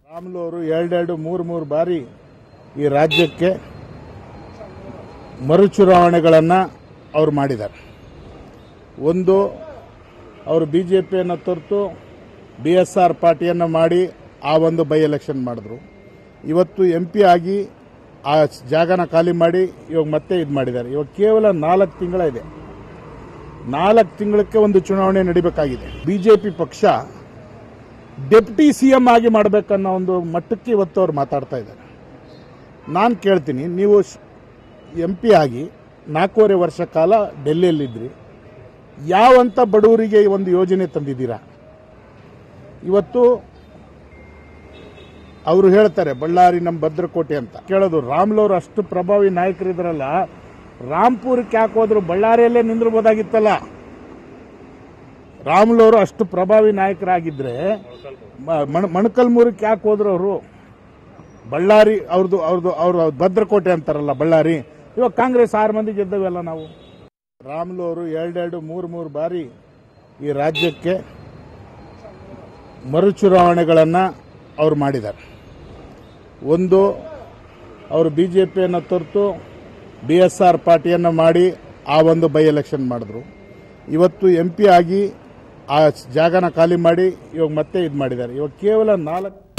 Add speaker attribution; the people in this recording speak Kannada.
Speaker 1: ರಾಮುಲು ಅವರು ಎರಡೆರಡು ಮೂರು ಮೂರು ಬಾರಿ ಈ ರಾಜ್ಯಕ್ಕೆ ಮರುಚುನಾವಣೆಗಳನ್ನು ಅವ್ರು ಮಾಡಿದ್ದಾರೆ ಒಂದು ಅವರು ಬಿ ಜೆ ಪಿಯನ್ನು ತೊರೆತು ಬಿ ಎಸ್ ಆರ್ ಪಾರ್ಟಿಯನ್ನು ಮಾಡಿ ಆ ಒಂದು ಬೈ ಎಲೆಕ್ಷನ್ ಮಾಡಿದ್ರು ಇವತ್ತು ಎಂ ಪಿ ಆಗಿ ಆ ಜಾಗನ ಖಾಲಿ ಮಾಡಿ ಇವಾಗ ಮತ್ತೆ ಇದು ಮಾಡಿದ್ದಾರೆ ಇವಾಗ ಕೇವಲ ನಾಲ್ಕು ತಿಂಗಳ ಇದೆ ನಾಲ್ಕು ತಿಂಗಳಕ್ಕೆ ಒಂದು ಚುನಾವಣೆ ನಡಿಬೇಕಾಗಿದೆ ಬಿಜೆಪಿ ಪಕ್ಷ ಡೆಪ್ಟಿ ಸಿ ಎಂ ಆಗಿ ಮಾಡಬೇಕನ್ನೋ ಒಂದು ಮಟ್ಟಕ್ಕೆ ಇವತ್ತು ಅವ್ರು ಮಾತಾಡ್ತಾ ಇದ್ದಾರೆ ನಾನು ಕೇಳ್ತೀನಿ ನೀವು ಎಂ ಪಿ ಆಗಿ ನಾಲ್ಕೂವರೆ ವರ್ಷ ಕಾಲ ಡೆಲ್ಲಿಯಲ್ಲಿದ್ರಿ ಯಾವಂತ ಬಡವರಿಗೆ ಈ ಒಂದು ಯೋಜನೆ ತಂದಿದ್ದೀರಾ ಇವತ್ತು ಅವರು ಹೇಳ್ತಾರೆ ಬಳ್ಳಾರಿ ನಮ್ಮ ಭದ್ರಕೋಟೆ ಅಂತ ಕೇಳೋದು ರಾಮ್ಲವ್ರು ಅಷ್ಟು ಪ್ರಭಾವಿ ನಾಯಕರಿದ್ರಲ್ಲ ರಾಮ್ಪುರಕ್ಕೆ ಯಾಕೆ ಹೋದ್ರು ಬಳ್ಳಾರಿಯಲ್ಲೇ ನಿಂದಿರ್ಬೋದಾಗಿತ್ತಲ್ಲ ರಾಮ್ಲವರು ಅಷ್ಟು ಪ್ರಭಾವಿ ನಾಯಕರಾಗಿದ್ರೆ ಮ- ಮಣ- ಮೊಣಕಲ್ಮೂರಕ್ಕೆ ಯಾಕೆ ಹೋದ್ರು ಅವರು ಬಳ್ಳಾರಿ ಅವ್ರದ್ದು ಅವ್ರದ್ದು ಅವ್ರ ಭದ್ರಕೋಟೆ ಅಂತಾರಲ್ಲ ಬಳ್ಳಾರಿ ಇವಾಗ ಕಾಂಗ್ರೆಸ್ ಆರು ಮಂದಿ ಗೆದ್ದವೆಲ್ಲ ನಾವು ರಾಮುಲು ಅವರು ಎರಡೆರಡು ಮೂರು ಮೂರು ಬಾರಿ ಈ ರಾಜ್ಯಕ್ಕೆ ಮರುಚುನಾವಣೆಗಳನ್ನು ಅವ್ರು ಮಾಡಿದ್ದಾರೆ ಒಂದು ಅವರು ಬಿ ಜೆ ಪಿಯನ್ನು ತೊರೆತು ಬಿ ಎಸ್ ಆರ್ ಪಾರ್ಟಿಯನ್ನು ಮಾಡಿ ಆ ಒಂದು ಬೈ ಎಲೆಕ್ಷನ್ ಮಾಡಿದ್ರು ಇವತ್ತು ಎಂ ಪಿ ಆಗಿ ಆ ಜಾಗನ ಖಾಲಿ ಮಾಡಿ ಇವಾಗ ಮತ್ತೆ ಇದು ಮಾಡಿದ್ದಾರೆ ಇವಾಗ ಕೇವಲ ನಾಲ್ಕು